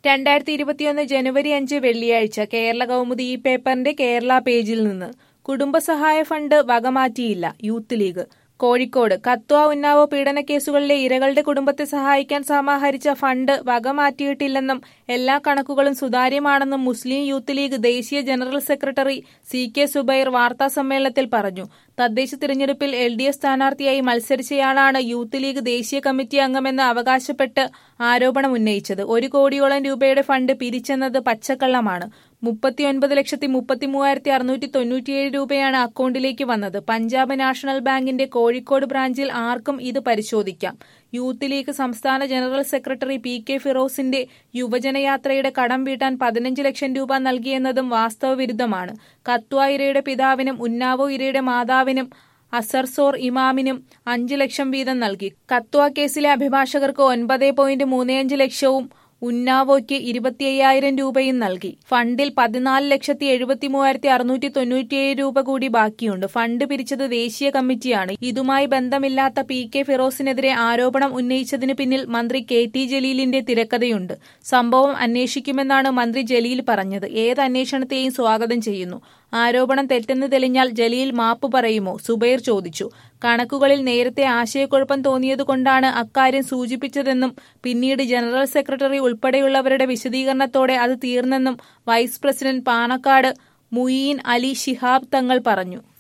രണ്ടായിരത്തി ഇരുപത്തിയൊന്ന് ജനുവരി അഞ്ച് വെള്ളിയാഴ്ച കേരള കൗമുദി ഈ പേപ്പറിന്റെ കേരള പേജിൽ നിന്ന് കുടുംബസഹായ ഫണ്ട് വകമാറ്റിയില്ല യൂത്ത് ലീഗ് കോഴിക്കോട് കത്വ ഉന്നാവോ പീഡനക്കേസുകളിലെ ഇരകളുടെ കുടുംബത്തെ സഹായിക്കാൻ സമാഹരിച്ച ഫണ്ട് വകമാറ്റിയിട്ടില്ലെന്നും എല്ലാ കണക്കുകളും സുതാര്യമാണെന്നും മുസ്ലിം യൂത്ത് ലീഗ് ദേശീയ general secretary C K Zubair വാർത്താസമ്മേളനത്തിൽ പറഞ്ഞു തദ്ദേശ തിരഞ്ഞെടുപ്പിൽ എൽ ഡി എഫ് സ്ഥാനാർത്ഥിയായി മത്സരിച്ചയാളാണ് യൂത്ത് ലീഗ് ദേശീയ കമ്മിറ്റി അംഗമെന്ന് അവകാശപ്പെട്ട് ആരോപണം ഉന്നയിച്ചത് ഒരു കോടിയോളം രൂപയുടെ ഫണ്ട് പിരിച്ചെന്നത് പച്ചക്കള്ളമാണ് മുപ്പത്തിയൊൻപത് ലക്ഷത്തി മുപ്പത്തി മൂവായിരത്തി അറുന്നൂറ്റി തൊണ്ണൂറ്റിയേഴ് രൂപയാണ് അക്കൗണ്ടിലേക്ക് വന്നത് പഞ്ചാബ് നാഷണൽ ബാങ്കിന്റെ കോഴിക്കോട് ബ്രാഞ്ചിൽ ആർക്കും ഇത് പരിശോധിക്കാം യൂത്ത് ലീഗ് സംസ്ഥാന ജനറൽ സെക്രട്ടറി പി കെ ഫിറോസിന്റെ യുവജനയാത്രയുടെ കടം വീട്ടാൻ പതിനഞ്ച് ലക്ഷം രൂപ നൽകിയെന്നതും വാസ്തവവിരുദ്ധമാണ് കത്വ ഇരയുടെ പിതാവിനും ഉന്നാവോ ഇരയുടെ മാതാവിനും അസർസോർ ഇമാമിനും അഞ്ച് ലക്ഷം വീതം നൽകി കത്വ കേസിലെ അഭിഭാഷകർക്ക് ഒൻപത് പോയിന്റ് മൂന്നേയഞ്ച് ലക്ഷവും ഉന്നാവോയ്ക്ക് ഇരുപത്തി അയ്യായിരം രൂപയും നൽകി ഫണ്ടിൽ പതിനാല് ലക്ഷത്തി എഴുപത്തി മൂവായിരത്തി അറുന്നൂറ്റി തൊണ്ണൂറ്റിയേഴ് രൂപ കൂടി ബാക്കിയുണ്ട് ഫണ്ട് പിരിച്ചത് ദേശീയ കമ്മിറ്റിയാണ് ഇതുമായി ബന്ധമില്ലാത്ത പി കെ ഫിറോസിനെതിരെ ആരോപണം ഉന്നയിച്ചതിന് പിന്നിൽ മന്ത്രി കെ ടി ജലീലിന്റെ തിരക്കഥയുണ്ട് സംഭവം അന്വേഷിക്കുമെന്നാണ് മന്ത്രി ജലീൽ പറഞ്ഞത് ഏത് അന്വേഷണത്തെയും സ്വാഗതം ചെയ്യുന്നു ആരോപണം തെറ്റെന്ന് തെളിഞ്ഞാൽ ജലീൽ മാപ്പ് പറയുമോ സുബൈർ ചോദിച്ചു കണക്കുകളിൽ നേരത്തെ ആശയക്കുഴപ്പം തോന്നിയതുകൊണ്ടാണ് അക്കാര്യം സൂചിപ്പിച്ചതെന്നും പിന്നീട് ജനറൽ സെക്രട്ടറി ഉൾപ്പെടെയുള്ളവരുടെ വിശദീകരണത്തോടെ അത് തീർന്നെന്നും വൈസ് പ്രസിഡന്റ് പാണക്കാട് മുയീൻ അലി ശിഹാബ് തങ്ങൾ പറഞ്ഞു